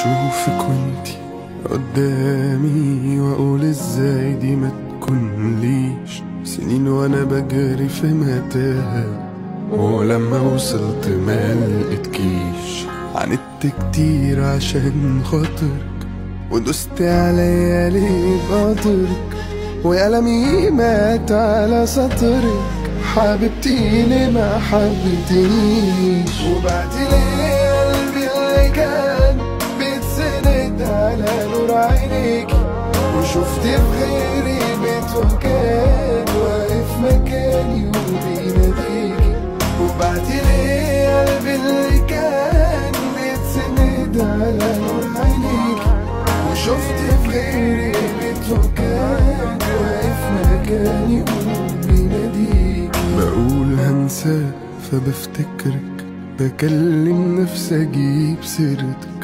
اشوفك وانتي قدامي واقول ازاي دي ما تكونليش سنين وانا بجري في متاهة ولما وصلت ما لقيتكيش عندت كتير عشان خاطرك ودست عليا ليه بقدرك وقلمي مات على سطرك حبيبتي ليه ما حبيتنيش وبعد ليه قلبي اللي كان بيتسند على نور عينيكي وشفت بغيري بيت وكان واقف مكاني وبيناديكي وبعد ليه قلبي اللي كان بيتسند على نور عينيكي وشفت بغيري بيت وكان واقف مكاني وبيناديكي بقول هنساه فبفتكرك بكلم نفسي اجيب سيرتك